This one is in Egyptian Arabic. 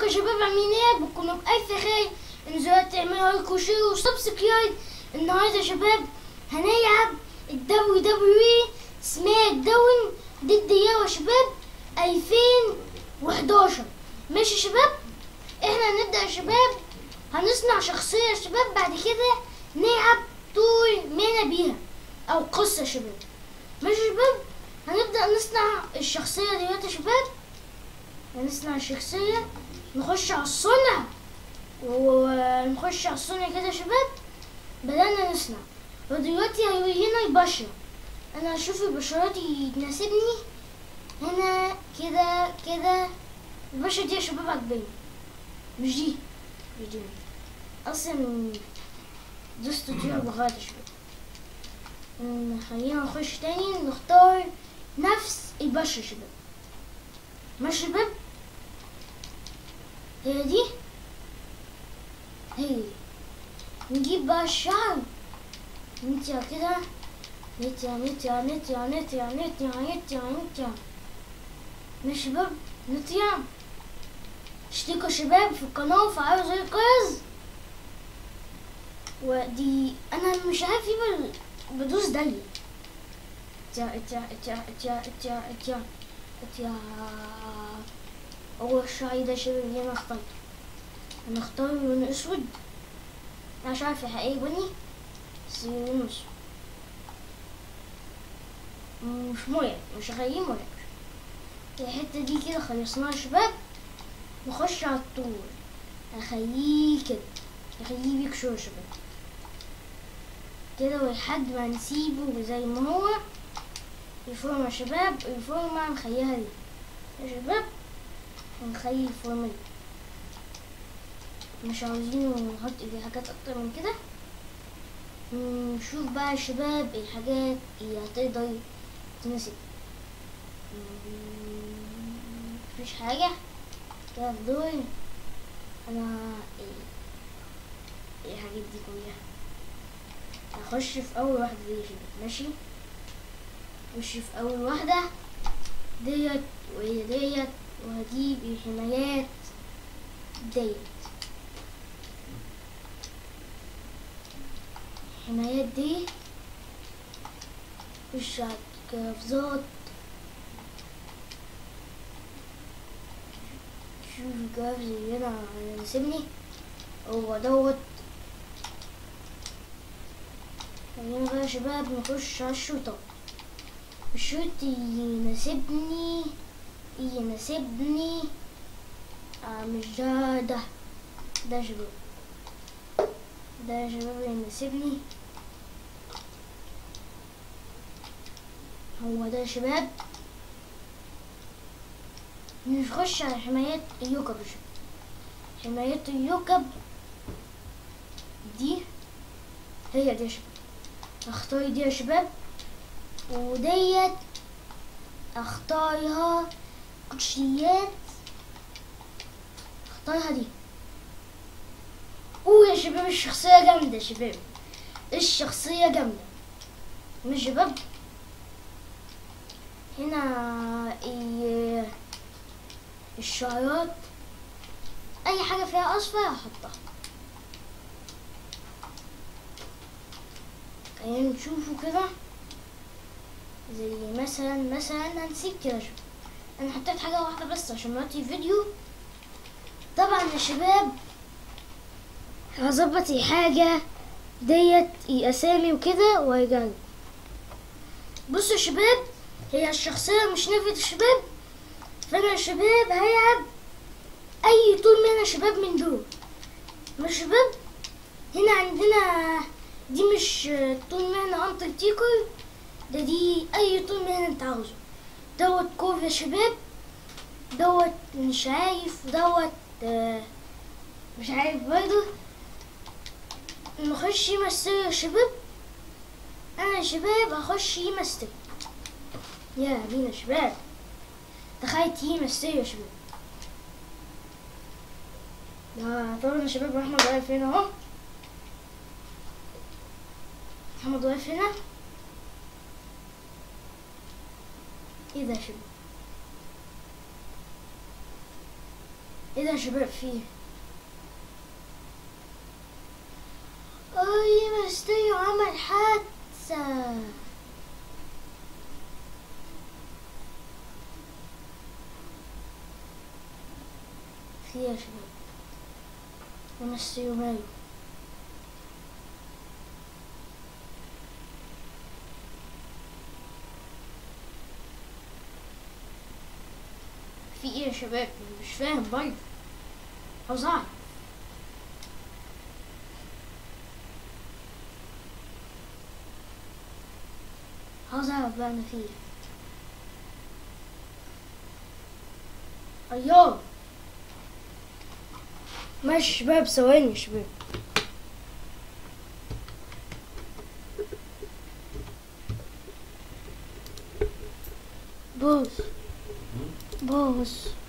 ازيكم يا شباب عاملين ايه بكونوا بألف خير انزلوا تعملوا لايك وشير وسبسكرايب النهارده يا شباب هنلعب الدبليو دبليو اي سماك داون ضد ياو يا شباب 2011 ماشي يا شباب احنا هنبدأ يا شباب هنصنع شخصية يا شباب بعد كده نلعب طول ما بيها او قصة يا شباب ماشي يا شباب هنبدأ نصنع الشخصية دلوقتي يا شباب هنصنع الشخصية نخش على الصنع ونخش على الصنع كده يا شباب بدأنا نصنع ودلوقتي هيورينا البشرة أنا هشوف البشرات تناسبني هنا كده كده البشرة دي يا شباب عجباني مش دي مش دي أصلا دوست طيور بغاية يا شباب أمم، خلينا نخش تاني نختار نفس البشرة يا شباب ماشي يا شباب هي دي هي نجيب بقى الشعر نتيا كده نتيا نتيا نتيا نتيا نتيا نتيا نتيا ماشي يا شباب نتيا اشتركوا يا شباب في القناة وفعلوا زر الجرس ودي انا مش عارف ايه بل- بدوس دالي اتيا اتيا اتيا اتيا اتيا اتيا اتيا هو الشعر ده شباب اللي انا اخترته انا اختار لون اسود انا مش عارف الحقيقي بني بس لون اسود مش مرعب مش غريب مرعب الحتة دي كده خلصناها يا شباب نخش على الطول اخليه كده اخليه بيك شوية يا شباب كده ولحد ما نسيبه زي ما هو الفورمة يا شباب الفورمة هنخليها دي يا شباب هنخلي الفورمة دي مش عاوزين نحط فيه حاجات اكتر من كده نشوف بقى يا شباب الحاجات اللي هتقدر تناسب مم، مفيش حاجة كده في دول انا ايه ايه الحاجات دي كلها هخش في اول واحدة دي يا شباب ماشي اخش في اول واحدة ديت وهي ديت وهجيب الحمايات ديت الحمايات دي خش على القفزات شوف القفز اللي انا يناسبني هو دوت خلينا بقى يا شباب نخش على الشوطة الشوط يناسبني يناسبني آه مش ده ده ده يا شباب ده يا شباب يناسبني هو ده يا شباب نخش على حمايات اليوكب يا شباب حمايات اليوكب دي هي دي يا شباب اختار دي يا شباب وديت اختارها كوتشيات اختارها دي اوه يا شباب الشخصية جامدة يا شباب الشخصية جامدة مش شباب هنا ال- الشعرات اي حاجة فيها اصفر هحطها خلينا نشوفه كده زي مثلا مثلا هنسيب كده شوف انا حطيت حاجة واحدة بس عشان نغطي الفيديو طبعا يا شباب هظبط الحاجة ديت الاسامي وكده وهيجي بصوا يا شباب هي الشخصية مش نفت يا شباب فانا يا شباب هلعب اي طول من يا شباب من دول مش يا شباب هنا عندنا دي مش طول مهنة انترتيكل ده دي اي طول مهنة انت عاوزه دوت كوف يا شباب دوت مش عارف دوت آه، مش عارف برضه نخش يمثل يا شباب انا يا شباب هخش يمثل يا بينا يا شباب تخيل يمثل يا شباب ده طبعا يا شباب احمد واقف هنا اهو محمد واقف هنا ايه ده يا شباب ايه ده يا شباب فيه اي مستيو عمل حادثة في إيه يا شباب ونستيو ماله في ايه يا شباب مش فاهم بايظ عاوز اعرف عاوز اعرف بقى انا في ايه ايوه ماشي شباب ثواني يا شباب بوس بوس